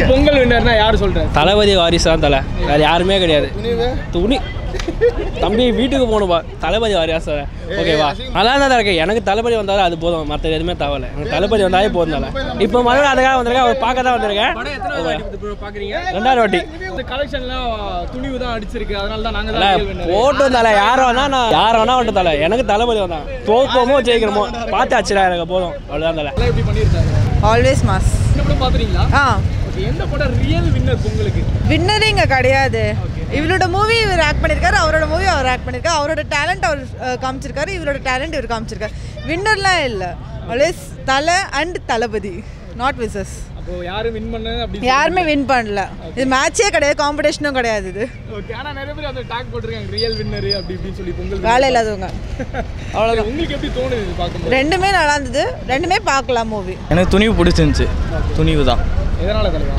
இருக்கு பொங்கல் வின்னர்னா யார் சொல்றேன் தளபதி வாரிசு தான் தலை வேற யாருமே கிடையாது துணி தம்பி வீட்டுக்கு போகணும்பா தளபதி வாரிசு தான் ஓகேவா நல்லா தான் இருக்கு எனக்கு தளபதி வந்தாலும் அது போதும் மற்ற எதுவுமே தேவையில்ல எனக்கு தளபதி வந்தாலே போதும் தலை இப்போ மறுபடியும் அதுக்காக வந்திருக்கேன் அவர் பார்க்க தான் வந்திருக்கேன் பாக்குறீங்க ரெண்டாவது வாட்டி இந்த கலெக்ஷன்லாம் துணிவு தான் அடிச்சிருக்கு அதனால தான் நாங்க தலை, தான் real winner. போட்டு தலை யார் வேணா நான் யார் வேணா வந்துட்டு தலை எனக்கு தளபதி வந்தான் தோப்போமோ ஜெயிக்கிறோமோ பார்த்து ஆச்சுடா எனக்கு போதும் அவ்வளோதான் தலை எல்லாம் எப்படி பண்ணியிருக்காங்க ஆல்வேஸ் மாஸ் இந்த படம் பாத்துறீங்களா ஆ ஓகே எந்த படம் ரியல் வின்னர் பொங்கலுக்கு வின்னரே இங்கே கிடையாது இவரோட மூவி இவர் ஆக்ட் பண்ணியிருக்காரு அவரோட மூவி அவர் ஆக்ட் பண்ணியிருக்காரு அவரோட டேலண்ட் அவர் அஹ், காமிச்சிருக்காரு இவரோட டேலண்ட் இவர் காமிச்சிருக்காரு வின்னர்லாம் இல்லை ஆல்வேஸ் தலை அண்ட் தளபதி நாட் விசஸ் அப்போ யாரும் வின் பண்ண அப்படி யாருமே வின் பண்ணல இது மேட்சே கிடையாது காம்படிஷனும் கிடையாது இது ஓகே ஆனா நிறைய பேர் அந்த டாக் போட்டிருக்காங்க ரியல் வின்னர் அப்படி இப்படின்னு சொல்லி பொங்கல் வேலை இல்லாதவங்க அவ்வளவுதான் உங்களுக்கு எப்படி தோணுது இது பார்க்கும்போது ரெண்டுமே நல்லா இருந்தது ரெண்டுமே பார்க்கலாம் மூவி எனக்கு துணிவு பிடிச்சிருந்துச்சு துணிவு தான் எதனால தலைவா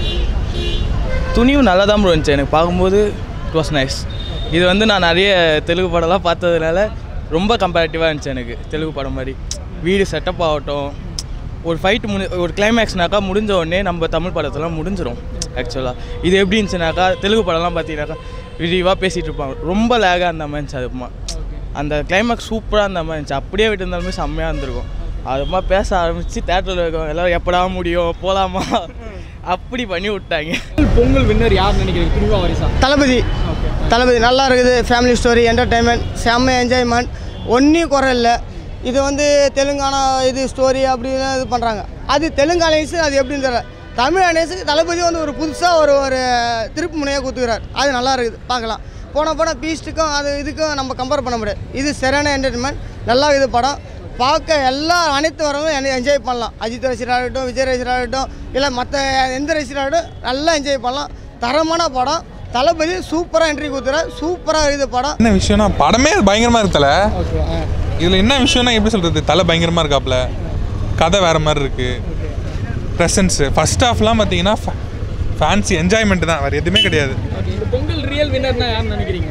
துணிவு நல்லா தான் ப்ரோ இருந்துச்சு எனக்கு பார்க்கும்போது இட் வாஸ் நைஸ் இது வந்து நான் நிறைய தெலுங்கு படம்லாம் பார்த்ததுனால ரொம்ப கம்பேரிட்டிவாக இருந்துச்சு எனக்கு தெலுங்கு படம் மாதிரி வீடு செட்டப் ஆகட்டும் ஒரு ஃபைட் முடி ஒரு கிளைமேக்ஸ்னாக்கா முடிஞ்ச உடனே நம்ம தமிழ் படத்தெல்லாம் முடிஞ்சிடும் ஆக்சுவலாக இது எப்படி இருந்துச்சுனாக்கா தெலுங்கு படம்லாம் பார்த்தீங்கன்னாக்கா விரிவாக பேசிகிட்டு இருப்பாங்க ரொம்ப லேகாக அந்த மாதிரி இருந்துச்சு அதுமா அந்த கிளைமேக்ஸ் சூப்பராக இருந்த மாதிரி இருந்துச்சு அப்படியே விட்டுருந்தாலுமே செம்மையாக இருந்திருக்கும் அதுமா பேச ஆரம்பித்து தேட்டரில் இருக்கவங்க எல்லோரும் எப்படா முடியும் போகலாமா அப்படி பண்ணி விட்டாங்க பொங்கல் வின்னர் யார் நினைக்கிறீங்க துணிவா வாரிசா தளபதி தளபதி நல்லா இருக்குது ஃபேமிலி ஸ்டோரி என்டர்டைன்மெண்ட் செம்ம என்ஜாய்மெண்ட் ஒன்றையும் குறை இல்லை இது வந்து தெலுங்கானா இது ஸ்டோரி அப்படின்னு இது பண்ணுறாங்க அது தெலுங்கானேஸு அது எப்படின்னு தெரியல தமிழ் அனேஸுக்கு தளபதி வந்து ஒரு புதுசாக ஒரு ஒரு திருப்பு முனையாக கொடுத்துக்கிறார் அது நல்லா இருக்குது பார்க்கலாம் போன படம் பீஸ்ட்டுக்கும் அது இதுக்கும் நம்ம கம்பேர் பண்ண முடியாது இது சரியான என்டர்டைன்மெண்ட் நல்லா இது படம் பார்க்க எல்லா அனைத்து வரவங்களும் என்ஜாய் பண்ணலாம் அஜித் ரசிகராகட்டும் விஜய் ரசிகராகட்டும் இல்லை மற்ற எந்த ரசிகராகட்டும் நல்லா என்ஜாய் பண்ணலாம் தரமான படம் தளபதி சூப்பராக என்ட்ரி கொடுத்துறாரு சூப்பராக இருக்குது படம் என்ன விஷயம்னா படமே பயங்கரமாக இருக்கு தலை ஓகே இதில் என்ன விஷயம்னா எப்படி சொல்கிறது தலை பயங்கரமாக இருக்காப்புல கதை வேறு மாதிரி இருக்குது ப்ரெசன்ஸு ஃபஸ்ட் ஹாஃப்லாம் பார்த்தீங்கன்னா ஃபேன்சி என்ஜாய்மெண்ட் தான் வேறு எதுவுமே கிடையாது ஓகே இந்த பொங்கல் ரியல் வின்னர்னா யார் நினைக்கிறீங்க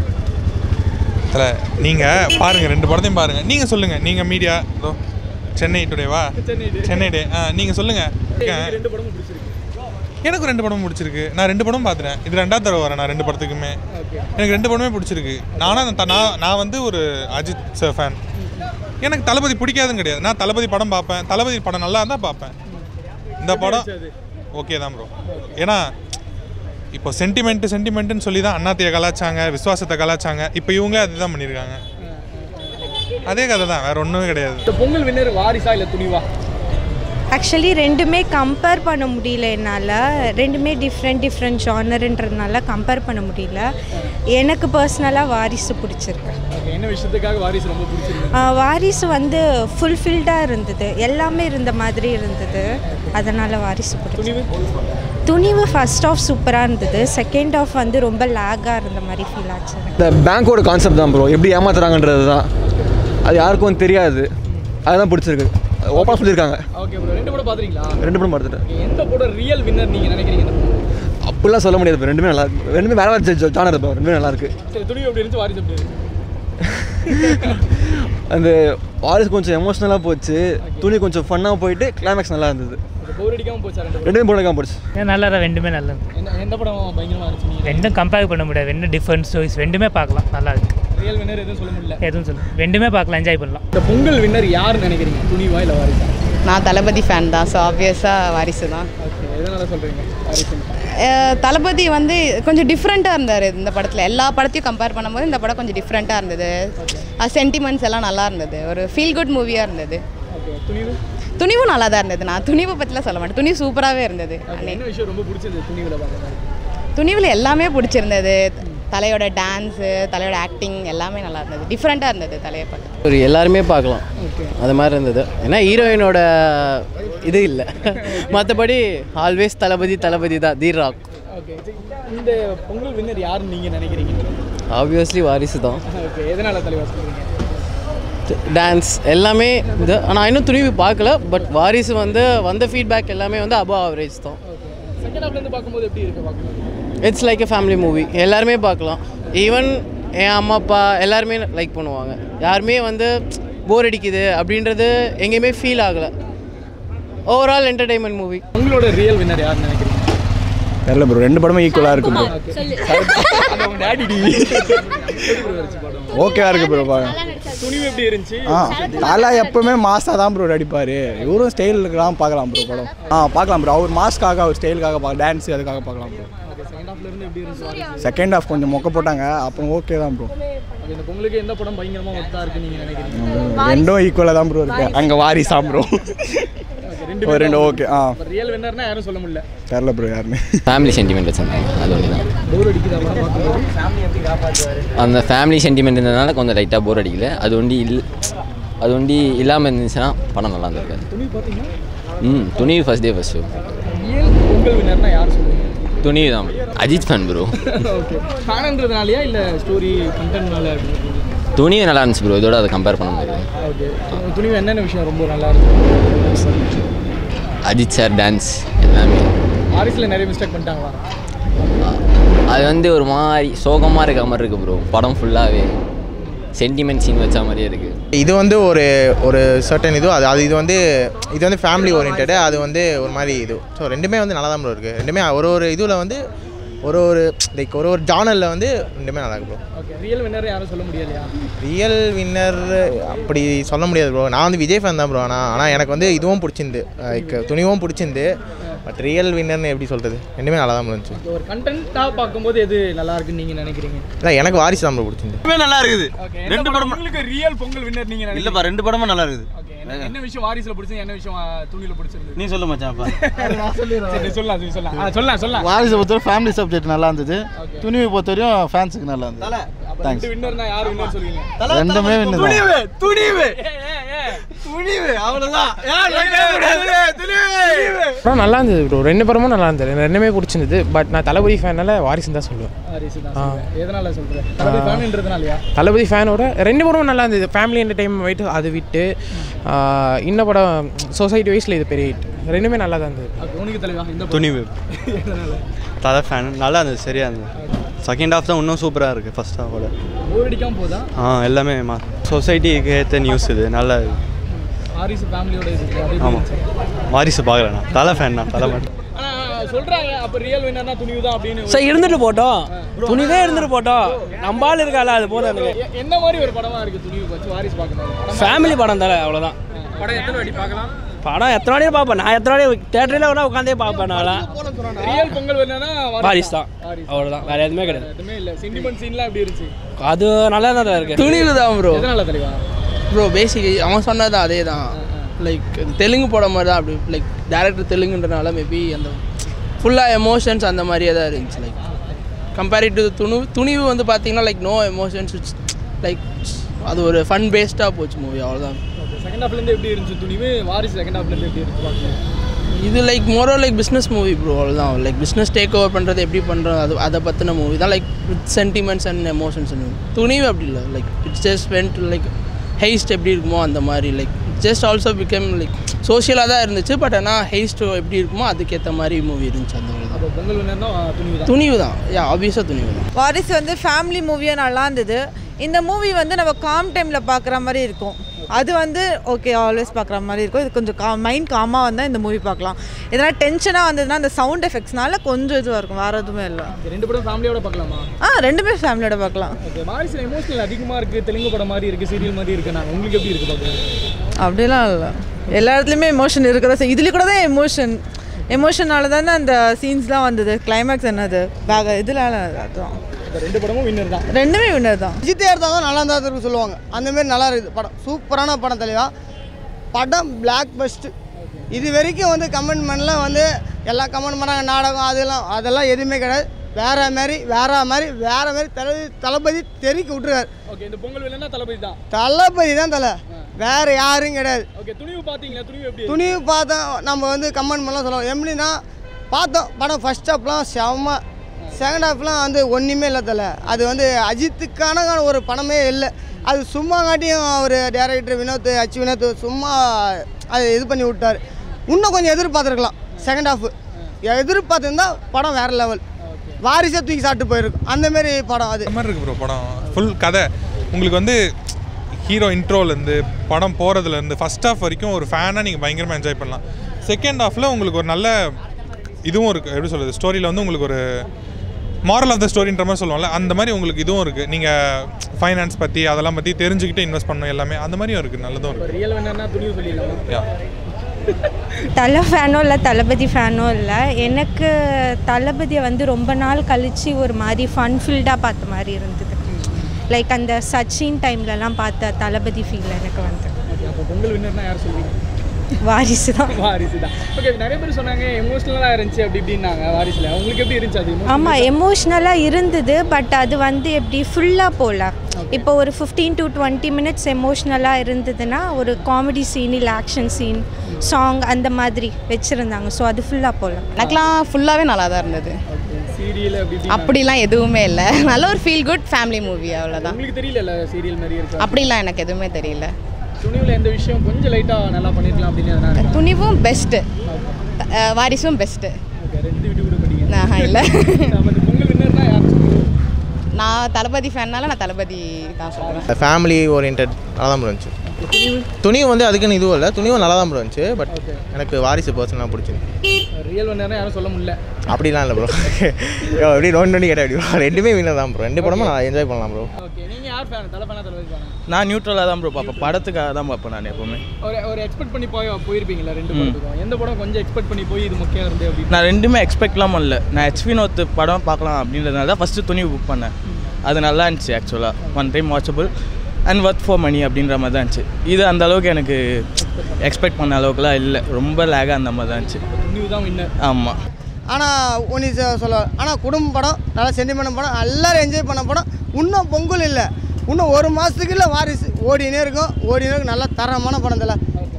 தலை நீங்கள் பாருங்கள் ரெண்டு படத்தையும் பாருங்கள் நீங்கள் சொல்லுங்கள் நீங்கள் மீடியா இதோ சென்னை டுடேவா சென்னை Day. சென்னை டே ஆ நீங்கள் சொல்லுங்கள் எனக்கு ரெண்டு படமும் பிடிச்சிருக்கு எனக்கு ரெண்டு படமும் பிடிச்சிருக்கு நான் ரெண்டு படம் பார்த்துட்டேன் இது ரெண்டாவது தடவை வரேன் நான் ரெண்டு படத்துக்குமே ஓகே எனக்கு ரெண்டு படமே பிடிச்சிருக்கு நானும் அந்த த- நான் நான் வந்து ஒரு அஜித் சார் ஃபேன் எனக்கு தளபதி பிடிக்காதுன்னு கிடையாது நான் தளபதி படம் பார்ப்பேன் தளபதி படம் நல்லா இருந்தால் பார்ப்பேன் இந்த படம் ஓகே தான் ப்ரோ ஏன்னா இப்போ சென்டிமெண்ட் சென்டிமெண்ட்டுன்னு சொல்லி தான் அண்ணாத்தையை கலாச்சாங்க விசுவாசத்தை கலாச்சாங்க இப்போ இவங்களே அதுதான் பண்ணியிருக்காங்க அதே கதை தான் வேற ஒன்றுமே கிடையாது இந்த பொங்கல் வின்னர் வாரிசா இல்லை துணிவா ஆக்சுவலி ரெண்டுமே கம்பேர் பண்ண முடியல என்னால் ரெண்டுமே டிஃப்ரெண்ட் டிஃப்ரெண்ட் ஜானருன்றதுனால கம்பேர் பண்ண முடியல எனக்கு பர்சனலாக வாரிசு பிடிச்சிருக்கு ஓகே என்ன விஷயத்துக்காக வாரிசு ரொம்ப பிடிச்சிருக்கு ஆஹ் வாரிசு வந்து ஃபுல்ஃபில்டாக இருந்தது எல்லாமே இருந்த மாதிரி இருந்தது அதனால் வாரிசு பிடிச்சி துணிவு ஃபர்ஸ்ட் ஆஃப் சூப்பராக இருந்தது செகண்ட் ஆஃப் வந்து ரொம்ப லேக்காக இருந்த மாதிரி ஃபீல் ஆச்சு எனக்கு. இந்த பேங்க்கோட கான்செப்ட் தான் ப்ரோ எப்படி ஏமாத்துறாங்கன்றது தான் அது யாருக்கும் தெரியாது அதுதான் பிடிச்சிருக்கு ஓப்பனாக சொல்லியிருக்காங்க ஓகே ப்ரோ ரெண்டு படம் பார்த்துறீங்களா ரெண்டு படம் பார்த்துட்டேன் Okay, எந்த படம் ரியல் வின்னர் நீங்க நினைக்கிறீங்க இந்த படம்? அப்படிலாம் சொல்ல முடியாது bro. ரெண்டுமே நல்லா இருக்கு ரெண்டுமே வேற வேறு ஜானர் ப்ரோ ரெண்டுமே நல்லா இருக்கு சரி துணிவு எப்படி இருந்துச்சு வாரிசு எப்படி இருந்துச்சு அந்த வாரிஸ் கொஞ்சம் எமோஷ்னலாக போச்சு துணி கொஞ்சம் ஃபன்னாக போயிட்டு கிளைமேக்ஸ் நல்லா இருந்தது போர் அடிக்காம போச்சா ரெண்டு படம் ரெண்டுமே போனக்காம போச்சு நல்லா தான் ரெண்டுமே நல்லா எந்த எந்த படம் பயங்கரமா இருந்துச்சு நீங்க ரெண்டும் கம்பேர் பண்ண முடியாது ரெண்டும் டிஃப்ரெண்ட் ஸ்டோரிஸ் ரெண்டுமே பார்க்கலாம் நல்லா இருக்கு ரியல் வின்னர் எதுவும் சொல்ல முடியல எதுவும் சொல்லு ரெண்டுமே பார்க்கலாம் என்ஜாய் பண்ணலாம் இந்த பொங்கல் வின்னர் யார் நினைக்கிறீங்க துணிவா இல்லை வாரிசா நான் தளபதி ஃபேன் தான் ஸோ ஆப்வியஸாக வாரிசு தான் ஓகே எதனால சொல்றீங்க வாரிசு அஹ் தளபதி வந்து கொஞ்சம் டிஃப்ரெண்ட்டாக இருந்தார் இந்த படத்தில் எல்லா படத்தையும் கம்பேர் பண்ணும்போது இந்த படம் கொஞ்சம் டிஃப்ரெண்ட்டாக இருந்தது சென்டிமெண்ட்ஸ் எல்லாம் நல்லா இருந்தது ஒரு ஃபீல் குட் மூவியாக இருந்தது ஓகே துணிவு துணிவும் நல்லா தான் இருந்தது நான் துணிவை பற்றிலாம் சொல்ல மாட்டேன் துணிவு சூப்பராகவே இருந்தது Okay, என்ன விஷயம் ரொம்ப பிடிச்சது துணிவில் பார்க்குறது துணிவில் எல்லாமே பிடிச்சிருந்தது தலையோட டான்ஸு தலையோட ஆக்டிங் எல்லாமே நல்லா இருந்தது டிஃப்ரெண்ட்டாக இருந்தது தலையை பார்க்க ஒரு எல்லாருமே பார்க்கலாம் அது மாதிரி இருந்தது ஏன்னா ஹீரோயினோட இது இல்லை மற்றபடி ஆல்வேஸ் தளபதி தளபதி தான் தீர் ராக் ஓகே இந்த பொங்கல் வின்னர் யாருன்னு நீங்க நினைக்கிறீங்க ஆப்வியஸ்லி வாரிசு தான் ஓகே எதனால தலைவா சொல்றீங்க டான்ஸ் எல்லாமே இது நான் இன்னும் துணிவு பார்க்கல பட் வாரிசு வந்து வந்த ஃபீட்பேக் எல்லாமே வந்து அபவ் ஆவரேஜ் தான் செகண்ட் ஹாஃப்ல இருந்து பார்க்கும்போது எப்படி இருக்கு பார்க்கலாம் it's like a family movie எல்லாருமே பார்க்கலாம் ஈவன் என் அம்மா அப்பா எல்லாருமே லைக் பண்ணுவாங்க யாருமே வந்து போர் அடிக்குது அப்படின்றது எங்கேயுமே ஃபீல் ஆகலை ஓவரால் என்டர்டெயின்மெண்ட் மூவி உங்களோட ரியல் வின்னர் யாருன்னு நினைக்கிறீங்க தெரில ப்ரோ ரெண்டு படமும் ஈக்குவலாக இருக்கு ப்ரோ ஓகேவா இருக்கு ப்ரோ துணிவு எப்படி இருந்துச்சு ஆ தலை எப்பவுமே மாஸாக தான் ப்ரோ நடிப்பார் இவரும் ஸ்டைலுக்குலாம் பார்க்கலாம் ப்ரோ படம் ஆ பார்க்கலாம் ப்ரோ அவர் மாஸ்க்காக அவர் ஸ்டைலுக்காக பார்க்க டான்ஸ் அதுக்காக பார்க்கலாம் ப்ரோ செகண்ட் ஹாஃப்ல இருந்து எப்படி இருந்துச்சு வாரிசு? செகண்ட் ஹாஃப் கொஞ்சம் மொக்க போட்டாங்க அப்புறம் ஓகே தான் ப்ரோ Okay, இந்த பொங்கலுக்கு எந்த படம் பயங்கரமா ஒத்தா இருக்கு நீங்க நினைக்கிறீங்க ரெண்டும் ஈக்குவலாக தான் ப்ரோ இருக்கு அங்கே வாரிசா ப்ரோ ரெண்டு ஒரு ரெண்டு ஓகே ஆ ரியல் வின்னர்னா யாரும் சொல்ல முடியல தெரில ப்ரோ யாருன்னு ஃபேமிலி சென்டிமெண்ட் வச்சுருந்தாங்க அது ஒன்று தான் போர் அடிக்குதா படம் பார்க்கும்போது அந்த ஃபேமிலி சென்டிமெண்ட் இருந்ததுனால கொஞ்சம் லைட்டாக போர் அடிக்கல அது ஒண்டி இல் அது ஒண்டி இல்லாமல் இருந்துச்சுன்னா படம் நல்லா இருந்திருக்காது துணி பார்த்தீங்கன்னா ம் துணி first day first show real Pongal வின்னர்னா யார் சொல்லுவீங்க துணி தான் அஜித் ஃபேன் ப்ரோ ஓகே ஃபேனன்றதுனாலயா இல்ல ஸ்டோரி கண்டென்ட்னால துணி நல்லா இருந்துச்சு ப்ரோ இதோட அதை கம்பேர் பண்ணும்போது ஓகே துணிவு என்னென்ன விஷயம் ரொம்ப நல்லா இருக்கு அஜித் சார் டான்ஸ் எல்லாமே வாரிசுல நிறைய மிஸ்டேக் பண்ணிட்டாங்களா அது வந்து ஒரு மாதிரி சோகமாக இருக்க மாதிரி இருக்குது ப்ரோ படம் ஃபுல்லாகவே சென்டிமெண்ட் சீன் வச்ச மாதிரியே இருக்குது இது வந்து ஒரு ஒரு சர்டன் இது அது அது இது வந்து இது வந்து ஃபேமிலி ஓரியன்டு அது வந்து ஒரு மாதிரி இது ஸோ ரெண்டுமே வந்து நல்லா தான் ப்ரோ இருக்குது ரெண்டுமே ஒரு ஒரு இதில் வந்து ஒரு ஒரு லைக் ஒரு ஒரு ஜானலில் வந்து ரெண்டுமே நல்லா இருக்கு ப்ரோ ஓகே ரியல் வின்னர் யாரும் சொல்ல முடியலையா ரியல் வின்னர் அப்படி சொல்ல முடியாது ப்ரோ நான் வந்து விஜய் ஃபேன் தான் ப்ரோ ஆனால் ஆனால் எனக்கு வந்து இதுவும் பிடிச்சிருந்து லைக் துணிவும் பிடிச்சிருந்து பட் ரியல் வின்னர்னு எப்படி சொல்கிறது ரெண்டுமே நல்லா தான் இருந்துச்சு ஒரு கண்டென்ட்டாக பார்க்கும்போது எது நல்லா இருக்குன்னு நீங்க நினைக்கிறீங்க இல்லை எனக்கு வாரிசு தான் ப்ரோ பிடிச்சிருந்து ரெண்டுமே நல்லா இருக்குது Okay, ரெண்டு எந்த படம் உங்களுக்கு ரியல் பொங்கல் வின்னர் நீங்க நினைக்கிறீங்க இல்லப்பா ரெண்டு படமும் நல்லா இருக்குது Okay, என்ன என்ன விஷயம் வாரிசுல பிடிச்சது என்ன விஷயம் ஆ, துணியில பிடிச்சிருந்தது நீ சொல்ல மச்சான் அப்பா சரி, சொல்லலாம் சரி, சொல்லலாம் ஆ, சொல்லலாம் சொல்லலாம் வாரிசை பொறுத்தவரை ஃபேமிலி சப்ஜெக்ட் நல்லா இருந்தது துணிவை பொறுத்தவரையும் ஃபேன்ஸுக்கு நல்லா இருந்தது அப்ப தேங்க்ஸ் ரெண்டு வின்னர்னா யார் வின்னர் சொல்லுவீங்க ரெண்டுமே வின்னு துணிவு, துணிவு துணிவு அவ்வளவுதான் படம் நல்லா இருந்தது ப்ரோ ரெண்டு படமும் நல்லா இருந்தது எனக்கு ரெண்டுமே பிடிச்சிருந்தது பட் நான் தளபதி ஃபேனால வாரிசுன்னு தான் சொல்லுவேன் வாரிசு தான் சொல்றேன். எதனால சொல்றேன் தளபதி ஃபேன்ன்றதுனாலயா தளபதி ஃபேனோட ரெண்டு படமும் நல்லா இருந்தது ஃபேமிலி என்டர்டைன்மெண்ட் வைட்டு அது விட்டு ஆஹ், இன்ன படம் சொசைட்டி வைஸில் இது பெரிய ஹிட் ரெண்டுமே நல்லா தான் இருந்தது Okay, உனக்கு தலைவா இந்த படம். துணிவு எதனால தலை ஃபேன் நல்லா இருந்தது சரியாக இருந்தது செகண்ட் ஹாஃப் தான் இன்னும் சூப்பராக இருக்குது ஃபர்ஸ்ட் ஹாஃபோட போர் அடிக்காம போதா ஆ எல்லாமே மா சொசைட்டிக்கு ஏற்ற நியூஸ் இது நல்லா வாரிசு ஃபேமிலியோட இது அது எப்படி ஆமாம் இருந்துச்சு? வாரிசு பார்க்கலண்ணா தலை ஃபேன் தான் தலை மட்டும் ஆனா சொல்றாங்க அப்ப ரியல் வின்னர்னா துணிவு தான் அப்படின்னு சரி இருந்துட்டு போட்டோம் துணிவே இருந்துட்டு போட்டோம் நம்ம ஆள் இருக்கால அது போதும் எனக்கு எ- என்ன மாதிரி ஒரு படமா இருக்கு துணிவு வச்சு வாரிசு பார்க்கணும் படம் ஃபேமிலி படம் தர அவ்வளோதான் படம் எத்தனை வாட்டி பார்க்கலாம் படம் எத்தனை வாடியும் பார்ப்பேன் நான் எத்தனை வாடி தேட்டரில் கூட உட்காந்தே பார்ப்பேன் நான்லாம் ரியல் பொங்கல் வின்னர்னா வாரிஸ் தான் அவ்வளோதான் வேற எதுவுமே கிடையாது எதுவுமே இல்ல சென்டிமெண்ட் சீன்லாம் எப்படி இருந்துச்சு அது நல்லா தான் இருக்கு துணிவு தான் ப்ரோ எதனால தலைவா ப்ரோ பேசிக் அவன் சொன்னது அதே தான் லைக் தெலுங்கு படம் மாதிரி தான் அப்படி லைக் டேரக்டர் தெலுங்குன்றனால மேபி அந்த ஃபுல்லாக எமோஷன்ஸ் அந்த மாதிரியே தான் இருந்துச்சு லைக் கம்பேரிட் டு துணு துணிவு வந்து பார்த்தீங்கன்னா லைக் நோ எமோஷன்ஸ் லைக் அது ஒரு ஃபன் பேஸ்டாக போச்சு மூவி அவ்வளோதான் செகண்ட் ஹாஃப்ல இருந்து எப்படி இருந்துச்சு துணிவு வாரிசு செகண்ட் ஹாஃப்ல இருந்து எப்படி இருந்துச்சு பார்க்கணும் இது like more like business movie bro அவ்வளோதான் லைக் பிஸ்னஸ் டேக் ஓவர் பண்ணுறது எப்படி பண்ணுறோம் அது அதை பற்றின மூவி தான் like with sentiments and emotions Thunivu அப்படி இல்லை like it's just went like heist எப்படி இருக்குமோ அந்த மாதிரி like just also become like சோஷியலாக தான் இருந்துச்சு பட் ஆனால் ஹெய்ஸ்ட் எப்படி இருக்குமோ அதுக்கேற்ற மாதிரி மூவி இருந்துச்சு அந்த மாதிரி அப்போ பொங்கல் வின்னர்னா துணிவு தான் துணிவு தான் யா ஆப்வியஸாக துணிவு தான் வாரிசு வந்து ஃபேமிலி மூவியாக நல்லா இருந்தது இந்த மூவி வந்து நம்ம காம் டைமில் பார்க்குற மாதிரி இருக்கும் அது வந்து ஓகே ஆல்வேஸ் பார்க்குற மாதிரி இருக்கும் இது கொஞ்சம் கா மைண்ட் காமாக வந்தால் இந்த மூவி பார்க்கலாம் எதனா டென்ஷனாக வந்ததுன்னா அந்த சவுண்ட் எஃபெக்ட்ஸ்னால கொஞ்சம் இதுவாக இருக்கும் வேறு எதுவுமே இல்லை Okay, ரெண்டு படம் ஃபேமிலியோட பார்க்கலாமா ஆ ரெண்டுமே ஃபேமிலியோட பார்க்கலாம் ஓகே வாரிசுல எமோஷனல் அதிகமா இருக்கு தெலுங்கு படம் மாதிரி இருக்கு சீரியல் மாதிரி இருக்கு நான் உங்களுக்கு எப்படி இருக்கு பார்க்குறது அப்படிலாம் இல்லை எல்லா இடத்துலையுமே எமோஷன் இருக்கிறதா செய்யும் இதுலேயும் கூட தான் எமோஷன் எமோஷனால தானே அந்த சீன்ஸ்லாம் வந்தது கிளைமேக்ஸ் என்னது பேக இதில் அதுதான் ரெண்டு படமும் வின்னர் தான் ரெண்டுமே வின்னர் தான் அஜித்தே எடுத்தால் தான் நல்லா இருந்தா இருக்கு சொல்லுவாங்க அந்த மாதிரி நல்லா இருக்குது படம் சூப்பரான படம் தெளிவா படம் பிளாக் பஸ்ட்டு இது வரைக்கும் வந்து கமெண்ட்மெண்ட்டில் வந்து எல்லாம் கமெண்ட் பண்ணாங்க நாடகம் அதெல்லாம் அதெல்லாம் எதுவுமே கிடையாது வேற மாதிரி வேற மாதிரி வேற மாதிரி தளபதி தளபதி தெறிக்க விட்டுருக்காரு ஓகே இந்த பொங்கல் வில்லனா தளபதி தான் தளபதி தான் தலை வேற யாரும் கிடையாது ஓகே துணிவு பாத்தீங்களா துணிவு எப்படி துணிவு பார்த்தோம் நம்ம வந்து கமெண்ட் பண்ணலாம் சொல்லுவோம் எப்படின்னா பார்த்தோம் படம் ஃபர்ஸ்ட் ஹாப்லாம் செம்ம செகண்ட் ஹாஃப்லாம் வந்து ஒன்றுமே இல்லை தலை அது வந்து அஜித்துக்கான ஒரு படமே இல்லை அது சும்மா காட்டியும் அவர் டேரக்டர் வினோத் அச்சு வினோத் சும்மா அது இது பண்ணி விட்டார் இன்னும் கொஞ்சம் எதிர்பார்த்துருக்கலாம் செகண்ட் ஹாஃப் எதிர்பார்த்துருந்தா படம் வேறு லெவல் வாரிசே தூக்கி சாப்பிட்டு போயிருக்கும் அந்த மாதிரி படம் அது அந்த மாதிரி இருக்கு ப்ரோ படம் ஃபுல் கதை உங்களுக்கு வந்து ஹீரோ இன்ட்ரோலேருந்து படம் போகிறதுலேருந்து ஃபர்ஸ்ட் ஹாஃப் வரைக்கும் ஒரு ஃபேனாக நீங்கள் பயங்கரமாக என்ஜாய் பண்ணலாம் செகண்ட் ஹாஃபில் உங்களுக்கு ஒரு நல்ல இதுவும் இருக்குது எப்படி சொல்கிறது ஸ்டோரியில் வந்து உங்களுக்கு ஒரு மாரல் ஆஃப் த ஸ்டோரின்ற மாதிரி சொல்லுவோம்ல அந்த மாதிரி உங்களுக்கு இதுவும் இருக்குது நீங்கள் ஃபைனான்ஸ் பற்றி அதெல்லாம் பற்றி தெரிஞ்சுக்கிட்டு இன்வெஸ்ட் பண்ணணும் எல்லாமே அந்த மாதிரியும் இருக்குது நல்லதும் இருக்குது ரியல் வேணா துணிவு சொல்லிடலாமா யா தலை ஃபேனோ இல்லை தளபதி ஃபேனோ இல்லை எனக்கு தளபதியை வந்து ரொம்ப நாள் கழித்து ஒரு மாதிரி ஃபன் ஃபீல்டாக பார்த்த மாதிரி இருந்தது லைக் அந்த சச்சின் டைம்லலாம் பார்த்த தளபதி ஃபீல் எனக்கு வந்து ஓகே அப்போ பொங்கல் வின்னர்னா யார் சொல்லுவீங்க வாரிசு தான் வாரிசு தான் ஓகே நிறைய பேர் சொன்னாங்க எமோஷனலாக இருந்துச்சு அப்படி இப்படின்னாங்க வாரிசுல உங்களுக்கு எப்படி இருந்துச்சு அது emotional? ஆமாம் எமோஷ்னலாக இருந்தது பட் அது வந்து எப்படி ஃபுல்லாக போகல இப்போ ஒரு ஃபிஃப்டீன் டு டுவெண்ட்டி மினிட்ஸ் எமோஷ்னலாக இருந்ததுன்னா ஒரு காமெடி சீன் இல்லை ஆக்ஷன் சீன் சாங் அந்த மாதிரி வச்சுருந்தாங்க ஸோ அது ஃபுல்லாக போகல எனக்குலாம் ஃபுல்லாகவே நல்லா தான் இருந்தது சீரியல் அப்படி இப்படி அப்படிலாம் எதுவுமே இல்லை நல்ல ஒரு ஃபீல் குட் ஃபேமிலி மூவி அவ்வளோதான் உங்களுக்கு தெரியல சீரியல் மாதிரி இருக்கு அப்படிலாம் எனக்கு எதுவுமே தெரியல துணிவில் எந்த விஷயம் கொஞ்சம் லைட்டாக நல்லா பண்ணிருக்கலாம் அப்படின்னு எதனா இருக்கா? துணிவும் பெஸ்ட்டு வாரிசும் பெஸ்ட்டு ஓகே ரெண்டு விட்டு விட்டு படிங்க ஆஹா இல்லை அப்ப இந்த பொங்கல் வின்னர்னா யார் சொல்லுவீங்க நான் தளபதி ஃபேன்னால நான் தளபதி தான் சொல்லுவேன் ஃபேமிலி ஓரியன்ட் நல்லா தான் இருந்துச்சு துணிவு வந்து அதுக்குன்னு இதுவும் இல்லை துணிவும் நல்லா தான் இருந்துச்சு பட் எனக்கு வாரிசு பர்சனாக பிடிச்சிருக்கு ரியல் வின்னர்னா யாரும் சொல்ல முடியல அப்படிலாம் இல்லை ப்ரோ எப்படி நோண்டி நோண்டி கேட்ட அப்படி ரெண்டுமே வின்னர் தான் ப்ரோ ரெண்டு படமும் நான் என்ஜாய் பண்ணலாம் ப்ரோ ஓகே நீங்கள் யார் ஃபேன் தலை ஃபேனா தளபதி ஃபேனா நான் நியூட்ரலாக தான் ப்ரோ பார்ப்பேன் படத்துக்காக தான் பார்ப்பேன் நான் எப்போவுமே ஒரு ஒரு எக்ஸ்பெக்ட் பண்ணி போய் போயிருப்பீங்களா ரெண்டு படத்துக்கும் எந்த படம் கொஞ்சம் எக்ஸ்பெக்ட் பண்ணி போய் இது முக்கியம் இருந்து அப்படின்னு நான் ரெண்டுமே எக்ஸ்பெக்ட்லாம் பண்ணல நான் ஹெச் வினோத் படம் பார்க்கலாம் அப்படின்றதுனால தான் ஃபஸ்ட்டு துணி புக் பண்ணேன் அது நல்லா இருந்துச்சு ஆக்சுவலாக one time watchable and worth for money அப்படின்ற மாதிரி தான் இருந்துச்சு இது அந்த அளவுக்கு எனக்கு எக்ஸ்பெக்ட் பண்ண அளவுக்குலாம் இல்லை ரொம்ப லேகாக அந்த மாதிரி தான் இருந்துச்சு துணிவு தான் வின்னர் ஆமாம் ஆனால் ஒன்று சொல்ல ஆனால் குடும்ப படம் நல்லா சென்டிமெண்ட் படம் எல்லாரும் என்ஜாய் பண்ண படம் இன்னும் பொங்கல் இல்லை இன்னும் ஒரு மாதத்துக்கு இல்லை வாரிசு ஓடினே இருக்கும் ஓடினே இருக்கும் நல்லா தரமான படம் தல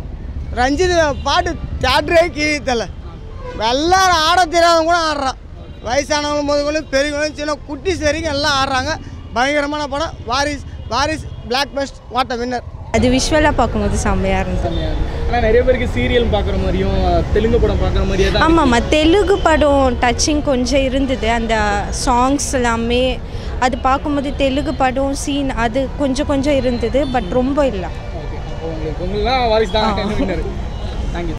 ரஞ்சித் பாட்டு தேட்டரே கீழே தல எல்லாரும் ஆட தெரியாதவங்க கூட ஆடுறான் வயசானவங்களும் முதல்களும் பெரியவங்களும் சின்ன குட்டிஸ் வரைக்கும் எல்லாம் ஆடுறாங்க பயங்கரமான படம் வாரிஸ் வாரிஸ் பிளாக் பெஸ்ட் வாட்ட வின்னர் அது விஷுவலாக பார்க்கும்போது செம்மையாக இருந்தது ஆனால் நிறைய பேருக்கு சீரியல் பார்க்குற மாதிரியும் தெலுங்கு படம் பார்க்குற மாதிரியே தான் ஆமாம்மா தெலுங்கு படம் டச்சிங் கொஞ்சம் இருந்தது அந்த சாங்ஸ் எல்லாமே அது பார்க்கும்போது தெலுங்கு படம் சீன் அது கொஞ்சம் கொஞ்சம் இருந்தது பட் ரொம்ப இல்லை ஓகே அப்போ உங்களுக்கு பொங்கல்லாம் வாரிசு தான் வின்னர் தேங்க்யூ